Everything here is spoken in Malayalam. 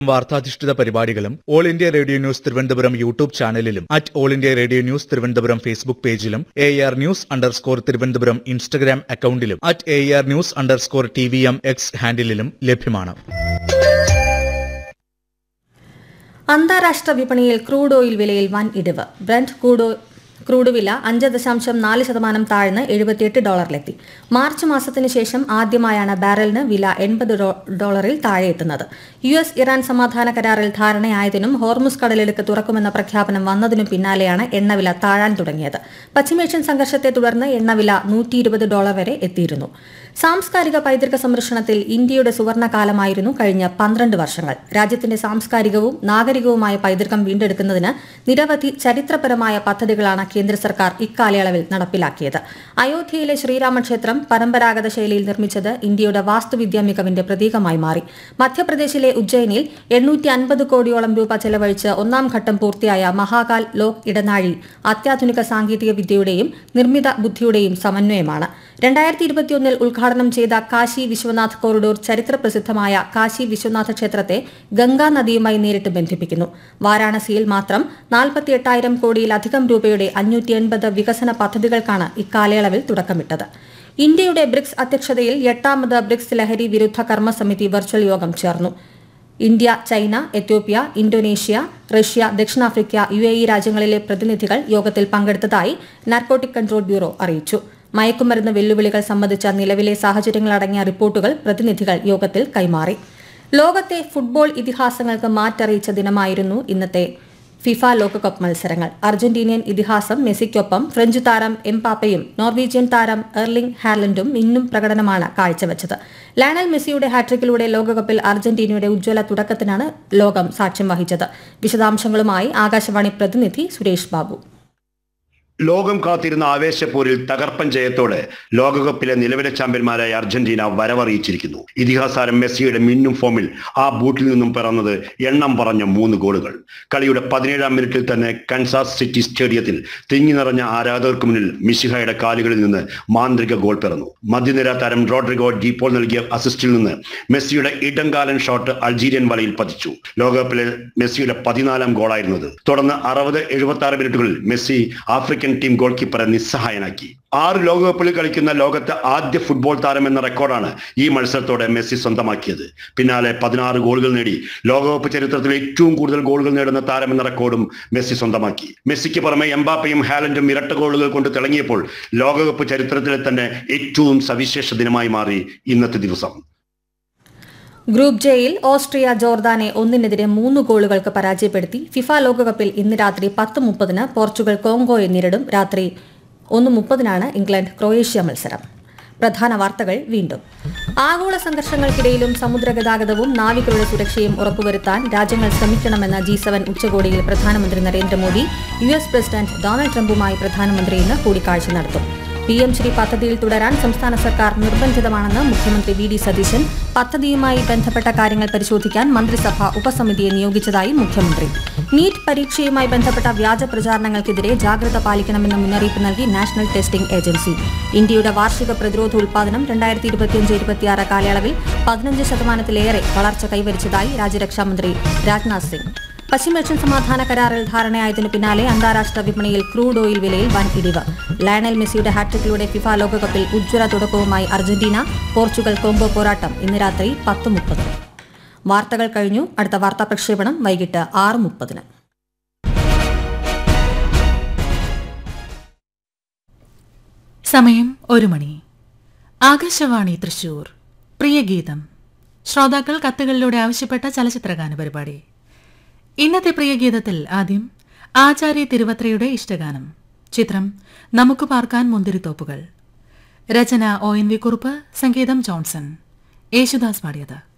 വാർത്താധിഷ്ഠിത പരിപാടികളും all India radio news Thiruvananthapuram YouTube ചാനലിലും at all India radio news Thiruvananthapuram Facebook പേജിലും A R news underscore Thiruvananthapuram Instagram അക്കൌണ്ടിലും at A R news underscore T V M X ഹാൻഡിലും ലഭ്യമാണ് അന്താരാഷ്ട്ര വിപണിയിൽ ക്രൂഡ് ഓയിൽ വിലയിൽ വൻ ഇടിവ് ബ്രന്റ് ക്രൂഡ് ഓ- ക്രൂഡ് വില അഞ്ച് ദശാംശം നാല് ശതമാനം താഴ്ന്ന് എഴുപത്തിയെട്ട് ഡോളറിലെത്തി മാർച്ച് മാസത്തിന് ശേഷം ആദ്യമായാണ് ബാരലിന് വില എൺപത് ഡോളറിൽ താഴെ എത്തുന്നത് യു എസ് ഇറാൻ സമാധാന കരാറിൽ ധാരണയായതിനും ഹോർമുസ് കടലിടുക്ക് തുറക്കുമെന്ന പ്രഖ്യാപനം വന്നതിനും പിന്നാലെയാണ് എണ്ണവില താഴാൻ തുടങ്ങിയത് പശ്ചിമേഷ്യൻ സംഘർഷത്തെ തുടർന്ന് എണ്ണവില നൂറ്റി ഇരുപത് ഡോളർ വരെ എത്തിയിരുന്നു സാംസ്കാരിക പൈതൃക സംരക്ഷണത്തിൽ ഇന്ത്യയുടെ സുവർണകാലമായിരുന്നു കഴിഞ്ഞ പന്ത്രണ്ട് വർഷങ്ങൾ രാജ്യത്തിന്റെ സാംസ്കാരികവും നാഗരികവുമായ പൈതൃകം വീണ്ടെടുക്കുന്നതിന് നിരവധി ചരിത്രപരമായ പദ്ധതികളാണ് കേന്ദ്ര സർക്കാർ ഇക്കാലയളവിൽ നടപ്പിലാക്കിയത് അയോധ്യയിലെ ശ്രീരാമക്ഷേത്രം പരമ്പരാഗത ശൈലിയിൽ നിർമ്മിച്ചത് ഇന്ത്യയുടെ വാസ്തുവിദ്യാ മികവിന്റെ പ്രതീകമായി മാറി മധ്യപ്രദേശിലെ ഉജ്ജയിനിൽ എണ്ണൂറ്റി അൻപത് കോടിയോളം രൂപ ചെലവഴിച്ച് ഒന്നാം ഘട്ടം പൂർത്തിയായ മഹാകാൽ ലോക് ഇടനാഴി അത്യാധുനിക സാങ്കേതിക വിദ്യയുടെയും നിർമ്മിത ബുദ്ധിയുടെയും സമന്വയമാണ് രണ്ടായിരത്തി ഇരുപത്തിയൊന്നിൽ ഉദ്ഘാടനം ചെയ്ത കാശി വിശ്വനാഥ് കോറിഡോർ ചരിത്ര പ്രസിദ്ധമായ കാശി വിശ്വനാഥ ക്ഷേത്രത്തെ ഗംഗാ നദിയുമായി നേരിട്ട് ബന്ധിപ്പിക്കുന്നു വാരാണസിയിൽ മാത്രം നാൽപ്പത്തി എട്ടായിരം കോടിയിലധികം രൂപയുടെ അഞ്ഞൂറ്റി എൺപത് വികസന പദ്ധതികൾക്കാണ് ഇക്കാലയളവിൽ തുടക്കമിട്ടത് ഇന്ത്യയുടെ ബ്രിക്സ് അധ്യക്ഷതയിൽ എട്ടാമത് ബ്രിക്സ് ലഹരി വിരുദ്ധ കർമ്മസമിതി വെർച്വൽ യോഗം ചേർന്നു India China Ethiopia Indonesia Russia ദക്ഷിണാഫ്രിക്ക യു എ ഇ രാജ്യങ്ങളിലെ പ്രതിനിധികൾ യോഗത്തിൽ പങ്കെടുത്തതായി നാർക്കോട്ടിക് കൺട്രോൾ ബ്യൂറോ അറിയിച്ചു മയക്കുമരുന്ന് വെല്ലുവിളികൾ സംബന്ധിച്ച നിലവിലെ സാഹചര്യങ്ങളടങ്ങിയ റിപ്പോർട്ടുകൾ പ്രതിനിധികൾ യോഗത്തിൽ കൈമാറി ലോകത്തെ ഫുട്ബോൾ ഇതിഹാസങ്ങൾക്ക് മാറ്ററിയിച്ച ദിനമായിരുന്നു ഇന്നത്തെ ഫിഫ ലോകകപ്പ് മത്സരങ്ങൾ അർജന്റീനിയൻ ഇതിഹാസം മെസ്സിക്കൊപ്പം ഫ്രഞ്ച് താരം എംപാപ്പയും നോർവീജിയൻ താരം എർലിംഗ് ഹാർലൻഡും ഇന്നും പ്രകടനമാണ് കാഴ്ചവെച്ചത് ലയണൽ മെസ്സിയുടെ ഹാട്രിക്കിലൂടെ ലോകകപ്പിൽ അർജന്റീനയുടെ ഉജ്ജ്വല തുടക്കത്തിനാണ് ലോകം സാക്ഷ്യം വഹിച്ചത് വിശദാംശങ്ങളുമായി ആകാശവാണി പ്രതിനിധി സുരേഷ് ബാബു ലോകം കാത്തിരുന്ന ആവേശപ്പോരിൽ തകർപ്പൻ ജയത്തോടെ ലോകകപ്പിലെ നിലവിലെ ചാമ്പ്യന്മാരായ അർജന്റീന വരവറിയിച്ചിരിക്കുന്നു ഇതിഹാസാരം മെസ്സിയുടെ മിന്നും ഫോമിൽ ആ ബൂട്ടിൽ നിന്നും പിറന്നത് എണ്ണം പറഞ്ഞ മൂന്ന് ഗോളുകൾ കളിയുടെ പതിനേഴാം മിനിറ്റിൽ തന്നെ കൻസാസ് സിറ്റി സ്റ്റേഡിയത്തിൽ തിങ്ങി നിറഞ്ഞ ആരാധകർക്ക് മുന്നിൽ മിഷിഹയുടെ കാലുകളിൽ നിന്ന് മാന്ത്രിക ഗോൾ പിറന്നു മധ്യനിര താരം റോഡ്രിഗോ ഡീപ്പോൾ നൽകിയ അസിസ്റ്റിൽ നിന്ന് മെസ്സിയുടെ ഇടംകാലൻ ഷോട്ട് അൾജീരിയൻ വലയിൽ പതിച്ചു ലോകകപ്പിലെ മെസ്സിയുടെ പതിനാലാം ഗോളായിരുന്നത് തുടർന്ന് അറുപത് എഴുപത്തി ആറ് മിനിറ്റുകളിൽ Messi African team goalkeeper നിസ്സഹായനാക്കി ആറ് ലോകകപ്പിൽ കളിക്കുന്ന ലോകത്തെ ആദ്യ ഫുട്ബോൾ താരം എന്ന റെക്കോർഡാണ് ഈ മത്സരത്തോടെ മെസ്സി സ്വന്തമാക്കിയത് പിന്നാലെ പതിനാറ് ഗോളുകൾ നേടി ലോകകപ്പ് ചരിത്രത്തിൽ ഏറ്റവും കൂടുതൽ ഗോളുകൾ നേടുന്ന താരം എന്ന റെക്കോർഡും മെസ്സി സ്വന്തമാക്കി മെസ്സിക്ക് പുറമെ എംബാപ്പയും ഹാലൻഡും ഇരട്ട ഗോളുകൾ കൊണ്ട് തിളങ്ങിയപ്പോൾ ലോകകപ്പ് ചരിത്രത്തിലെ തന്നെ ഏറ്റവും സവിശേഷ ദിനമായി മാറി ഇന്നത്തെ ദിവസം ഗ്രൂപ്പ് ജെയിൽ ഓസ്ട്രിയ ജോർദാനെ ഒന്നിനെതിരെ മൂന്ന് ഗോളുകൾക്ക് പരാജയപ്പെടുത്തി ഫിഫ ലോകകപ്പിൽ ഇന്ന് രാത്രി പത്ത് മുപ്പതിന് പോർച്ചുഗൽ കോങ്കോയെ നേരിടും രാത്രി ഒന്ന് മുപ്പതിനാണ് ഇംഗ്ലണ്ട് ക്രൊയേഷ്യ മത്സരം പ്രധാന വാർത്തകൾ വീണ്ടും ആഗോള സംഘർഷങ്ങൾക്കിടയിലും സമുദ്രഗതാഗതവും നാവികരുടെ സുരക്ഷയും ഉറപ്പുവരുത്താൻ രാജ്യങ്ങൾ ശ്രമിക്കണമെന്ന ജി സെവൻ ഉച്ചകോടിയിൽ പ്രധാനമന്ത്രി Narendra Modi U S president Donald ട്രംപുമായി പ്രധാനമന്ത്രി ഇന്ന് കൂടിക്കാഴ്ച നടത്തും പി എം ശ്രീ പദ്ധതിയിൽ തുടരാൻ സംസ്ഥാന സർക്കാർ നിർബന്ധിതമാണെന്ന് മുഖ്യമന്ത്രി വി ഡി സതീശൻ പദ്ധതിയുമായി ബന്ധപ്പെട്ട കാര്യങ്ങൾ പരിശോധിക്കാൻ മന്ത്രിസഭ ഉപസമിതിയെ നിയോഗിച്ചതായി മുഖ്യമന്ത്രി നീറ്റ് പരീക്ഷയുമായി ബന്ധപ്പെട്ട വ്യാജ പ്രചാരണങ്ങൾക്കെതിരെ ജാഗ്രത പാലിക്കണമെന്ന് മുന്നറിയിപ്പ് നൽകി നാഷണൽ ടെസ്റ്റിംഗ് ഏജൻസി ഇന്ത്യയുടെ വാർഷിക പ്രതിരോധ ഉൽപാദനം രണ്ടായിരത്തി ഇരുപത്തിയഞ്ച് ഇരുപത്തിയാറ് കാലയളവിൽ പതിനഞ്ച് ശതമാനത്തിലേറെ വളർച്ച കൈവരിച്ചതായി രാജ്യരക്ഷാമന്ത്രി രാജ്നാഥ് സിംഗ് പശ്ചിമേഷ്യൻ സമാധാന കരാറിൽ ധാരണയായതിനു പിന്നാലെ അന്താരാഷ്ട്ര വിപണിയിൽ ക്രൂഡ് ഓയിൽ വിലയിൽ വൻ ഇടിവ് ലയണൽ മെസ്സിയുടെ ഹാട്രിക്കിലൂടെ ഫിഫ ലോകകപ്പിൽ ഉജ്ജ്വല തുടക്കവുമായി അർജന്റീന പോർച്ചുഗൽ കോംബോ പോരാട്ടം ഇന്ന് രാത്രി പത്ത് മുപ്പത് വാർത്തകൾ കഴിഞ്ഞു അടുത്ത വാർത്താ പ്രക്ഷേപണം വൈകിട്ട് ആറ് മുപ്പതിന് സമയം ഒരു മണി ആകാശവാണി തൃശൂർ പ്രിയഗീതം ശ്രോതാക്കൾ കത്തുകളിലൂടെ ആവശ്യപ്പെട്ട ചലച്ചിത്രഗാന പരിപാടി ഇന്നത്തെ പ്രിയഗീതത്തിൽ ആദ്യം ആചാര്യ തിരുവത്രയുടെ ഇഷ്ടഗാനം ചിത്രം നമുക്ക് പാർക്കാൻ മുന്തിരിത്തോപ്പുകൾ രചന ഒ എൻ വി കുറുപ്പ് സംഗീതം ജോൺസൺ യേശുദാസ് പാടിയത്